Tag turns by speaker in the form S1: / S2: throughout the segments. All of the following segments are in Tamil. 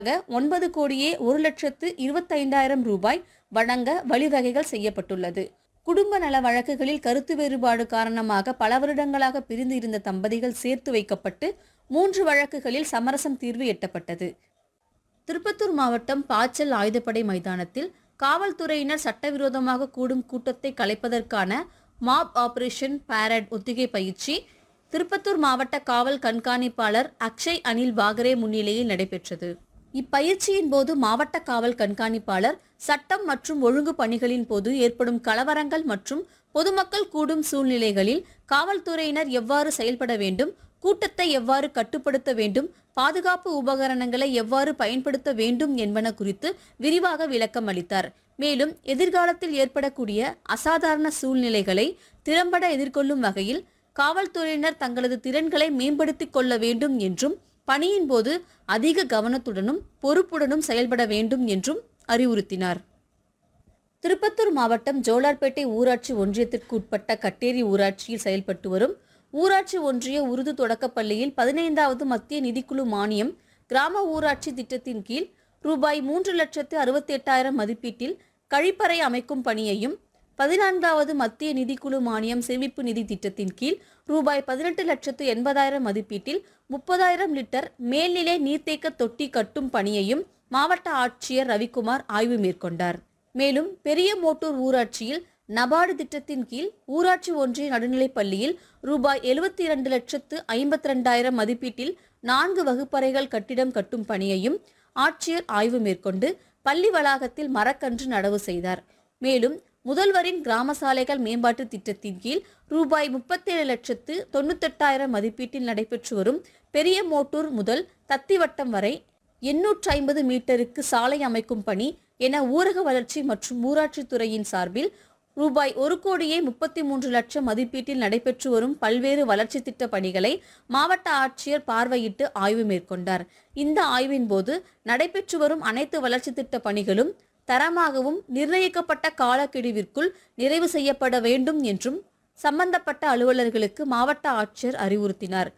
S1: ஒன்பது கோடியே ஒரு லட்சத்து இருபத்தைந்தாயிரம் ரூபாய் வழங்க வழிவகைகள் செய்யப்பட்டுள்ளது குடும்ப நல வழக்குகளில் கருத்து வேறுபாடு காரணமாக பல வருடங்களாக பிரிந்து இருந்த தம்பதிகள் சேர்த்து வைக்கப்பட்டு மூன்று வழக்குகளில் சமரசம் தீர்வு எட்டப்பட்டது திருப்பத்தூர் மாவட்டம் பாச்சல் ஆயுதப்படை மைதானத்தில் காவல்துறையினர் சட்டவிரோதமாக கூடும் கூட்டத்தை கலைப்பதற்கான மாப் ஆபரேஷன் பாரட் ஒத்திகை பயிற்சி திருப்பத்தூர் மாவட்ட காவல் கண்காணிப்பாளர் அக்ஷய் அனில் பாகரே முன்னிலையில் நடைபெற்றது இப்பயிற்சியின் போது மாவட்ட காவல் கண்காணிப்பாளர் சட்டம் மற்றும் ஒழுங்கு பணிகளின் போது ஏற்படும் கலவரங்கள் மற்றும் பொதுமக்கள் கூடும் சூழ்நிலைகளில் காவல்துறையினர் எவ்வாறு செயல்பட வேண்டும் கூட்டத்தை எவ்வாறு கட்டுப்படுத்த வேண்டும் பாதுகாப்பு உபகரணங்களை எவ்வாறு பயன்படுத்த வேண்டும் என்பன குறித்து விரிவாக விளக்கம் அளித்தார் மேலும் எதிர்காலத்தில் ஏற்படக்கூடிய அசாதாரண சூழ்நிலைகளை திறம்பட எதிர்கொள்ளும் வகையில் காவல்துறையினர் தங்களது திறன்களை மேம்படுத்திக் கொள்ள வேண்டும் என்றும் பணியின் போது அதிக கவனத்துடனும் பொறுப்புடனும் செயல்பட வேண்டும் என்றும் அறிவுறுத்தினார் திருப்பத்தூர் மாவட்டம் ஜோலார்பேட்டை ஊராட்சி ஒன்றியத்திற்கு உட்பட்ட கட்டேரி ஊராட்சியில் செயல்பட்டு வரும் ஊராட்சி ஒன்றிய உருது தொடக்கப்பள்ளியில் பதினைந்தாவது மத்திய நிதிக்குழு மானியம் கிராம ஊராட்சி திட்டத்தின் கீழ் ரூபாய் மூன்று லட்சத்து அறுபத்தி எட்டாயிரம் மதிப்பீட்டில் கழிப்பறை அமைக்கும் பணியையும் பதினான்காவது மத்திய நிதிக்குழு மானியம் சேமிப்பு நிதி திட்டத்தின் கீழ் ரூபாய் பதினெட்டு லட்சத்து எண்பதாயிரம் மதிப்பீட்டில் முப்பதாயிரம் லிட்டர் மேல்நிலை நீர்த்தேக்க தொட்டி கட்டும் பணியையும் மாவட்ட ஆட்சியர் ரவிக்குமார் ஆய்வு மேற்கொண்டார் மேலும் பெரிய மோட்டூர் ஊராட்சியில் நபார்டு திட்டத்தின் கீழ் ஊராட்சி ஒன்றிய நடுநிலைப் பள்ளியில் ரூபாய் எழுபத்தி இரண்டு லட்சத்து ஐம்பத்தி ரெண்டாயிரம் மதிப்பீட்டில் நான்கு வகுப்பறைகள் கட்டிடம் கட்டும் பணியையும் ஆட்சியர் ஆய்வு மேற்கொண்டு பள்ளி வளாகத்தில் மரக்கன்று நடவு செய்தார் மேலும் முதல்வரின் கிராம சாலைகள் மேம்பாட்டு திட்டத்தின் கீழ் ரூபாய் முப்பத்தேழு லட்சத்து தொண்ணூத்தெட்டாயிரம் மதிப்பீட்டில் நடைபெற்று வரும் பெரிய மோட்டூர் முதல் தத்திவட்டம் வரை எண்ணூற்று ஐம்பது மீட்டருக்கு சாலை அமைக்கும் பணி என ஊரக வளர்ச்சி மற்றும் ஊராட்சித் துறையின் சார்பில் ரூபாய் ஒரு கோடியே முப்பத்தி மூன்று லட்சம் மதிப்பீட்டில் நடைபெற்று வரும் பல்வேறு வளர்ச்சி திட்ட பணிகளை மாவட்ட ஆட்சியர் பார்வையிட்டு ஆய்வு மேற்கொண்டார் இந்த ஆய்வின் போது நடைபெற்று வரும் அனைத்து வளர்ச்சி திட்ட பணிகளும் தரமாகவும் நிர்ணயிக்கப்பட்ட காலக்கெடுவிற்குள் நிறைவு செய்யப்பட வேண்டும் என்றும் சம்பந்தப்பட்ட அலுவலர்களுக்கு மாவட்ட ஆட்சியர் அறிவுறுத்தினார்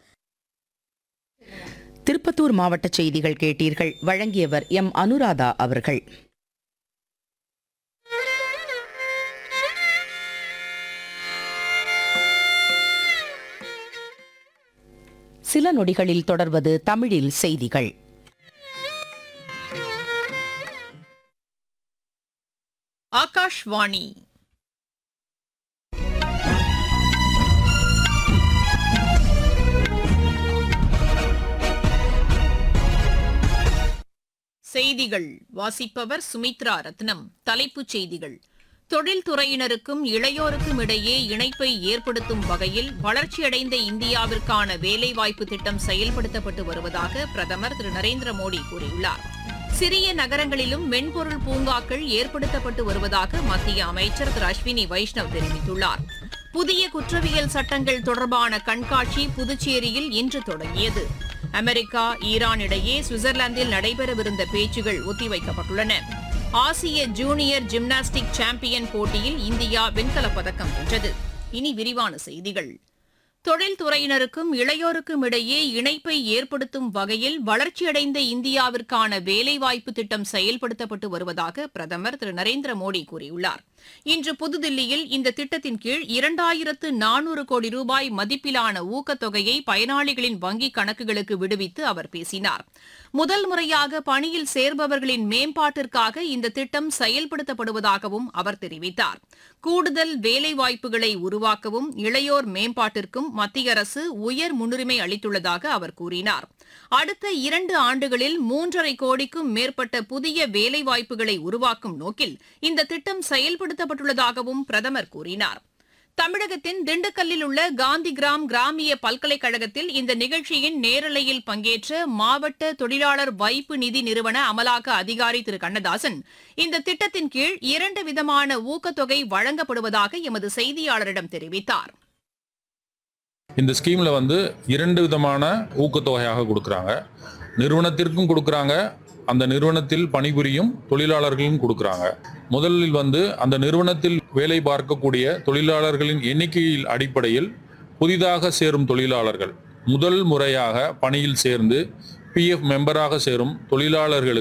S2: திருப்பத்தூர் மாவட்ட செய்திகள் கேட்டீர்கள் வழங்கியவர் எம் அனுராதா அவர்கள் சில நொடிகளில் தொடர்வது தமிழில் செய்திகள்
S3: ஆகாஷ்வாணி செய்திகள் வாசிப்பவர் சுமித்ரா ரத்னம் தலைப்புச் செய்திகள் தொழில்துறையினருக்கும் இளையோருக்கும் இடையே இணைப்பை ஏற்படுத்தும் வகையில் வளர்ச்சியடைந்த இந்தியாவிற்கான வேலைவாய்ப்பு திட்டம் செயல்படுத்தப்பட்டு வருவதாக பிரதமர் திரு நரேந்திர மோடி கூறியுள்ளார் சிறிய நகரங்களிலும் மென்பொருள் பூங்காக்கள் ஏற்படுத்தப்பட்டு வருவதாக மத்திய அமைச்சர் திரு அஸ்வினி வைஷ்ணவ் தெரிவித்துள்ளார் புதிய குற்றவியல் சட்டங்கள் தொடர்பான கண்காட்சி புதுச்சேரியில் இன்று தொடங்கியது அமெரிக்கா ஈரான் இடையே சுவிட்சர்லாந்தில் நடைபெறவிருந்த பேச்சுகள் ஒத்திவைக்கப்பட்டுள்ளன ஆசிய ஜூனியர் ஜிம்னாஸ்டிக் சாம்பியன் போட்டியில் இந்தியா வெண்கலப் பதக்கம் வென்றது இனி விரிவான செய்திகள் தொழில்துறையினருக்கும் இளையோருக்கும் இடையே இணைப்பை ஏற்படுத்தும் வகையில் வளர்ச்சியடைந்த இந்தியாவிற்கான வேலைவாய்ப்பு திட்டம் செயல்படுத்தப்பட்டு வருவதாக பிரதமர் திரு நரேந்திர மோடி கூறியுள்ளார் இன்று புதுதில்லியில் இந்த திட்டத்தின் கீழ் இரண்டாயிரத்து நானூறு கோடி ரூபாய் மதிப்பிலான ஊக்கத்தொகையை பயனாளிகளின் வங்கிக் கணக்குகளுக்கு விடுவித்து அவர் பேசினார் முதல் முறையாக பணியில் சேர்பவர்களின் மேம்பாட்டிற்காக இந்த திட்டம் செயல்படுத்தப்படுவதாகவும் அவர் தெரிவித்தார் கூடுதல் வேலைவாய்ப்புகளை உருவாக்கவும் இளையோர் மேம்பாட்டிற்கும் மத்திய அரசு உயர் முன்னுரிமை அளித்துள்ளதாக அவர் கூறினார் அடுத்த இரண்டு ஆண்டுகளில் மூன்றரை கோடிக்கும் மேற்பட்ட புதிய வேலைவாய்ப்புகளை உருவாக்கும் நோக்கில் இந்த திட்டம் செயல்படுத்தப்பட்டுள்ளதாகவும் பிரதமர் கூறினார் தமிழகத்தின் திண்டுக்கல்லில் உள்ள காந்தி கிராம் கிராமிய பல்கலைக்கழகத்தில் இந்த நிகழ்ச்சியின் நேரலையில் பங்கேற்ற மாவட்ட தொழிலாளர் வைப்பு நிதி நிறுவன அமலாக்க அதிகாரி திரு கண்ணதாசன் இந்த திட்டத்தின் கீழ் இரண்டு விதமான ஊக்கத்தொகை வழங்கப்படுவதாக எமது செய்தியாளரிடம் தெரிவித்தார்
S4: இந்த ஸ்கீம்ல வந்து இரண்டு விதமான ஊக்கத்தொகையாக கொடுக்குறாங்க நிறுவனத்திற்கும் கொடுக்குறாங்க அந்த நிறுவனத்தில் பணிபுரியும் தொழிலாளர்களும் கொடுக்குறாங்க முதலில் வந்து அந்த நிறுவனத்தில் வேலை பார்க்கக்கூடிய தொழிலாளர்களின் எண்ணிக்கையில் அடிப்படையில் புதிதாக சேரும் தொழிலாளர்கள் முதல் முறையாக பணியில் சேர்ந்து பிஎஃப் மெம்பராக சேரும் தொழிலாளர்களுக்கு